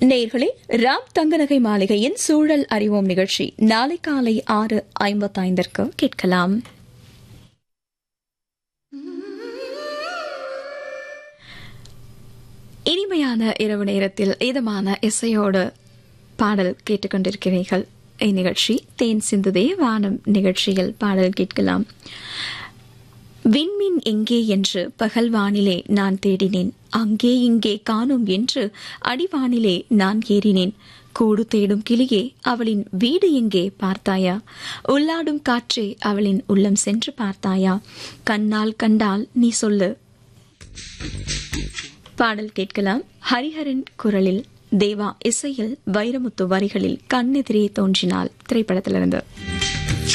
நேர்களே ராம் தங்கநகை மாளிகையின் சூழல் அறிவோம் நிகழ்ச்சி நாளை காலை ஆறு ஐம்பத்தைந்திற்கு கேட்கலாம் இனிமையான இரவு நேரத்தில் இதமான இசையோடு பாடல் கேட்டுக்கொண்டிருக்கிறீர்கள் இந்நிகழ்ச்சி தேன் சிந்துதே வானம் நிகழ்ச்சியில் பாடல் கேட்கலாம் விண்மீன் எங்கே என்று பகல் வானிலே நான் தேடினேன் அங்கே இங்கே காணோம் என்று அடிவானிலே நான் ஏறினேன் கூடு தேடும் கிளியே அவளின் வீடு எங்கே பார்த்தாயா உள்ளாடும் காற்றே அவளின் உள்ளம் சென்று பார்த்தாயா கண்ணால் கண்டால் நீ சொல்லு பாடல் கேட்கலாம் ஹரிஹரன் குரலில் தேவா இசையில் வைரமுத்து வரிகளில் கண்ணெதிரே தோன்றினாள் திரைப்படத்திலிருந்து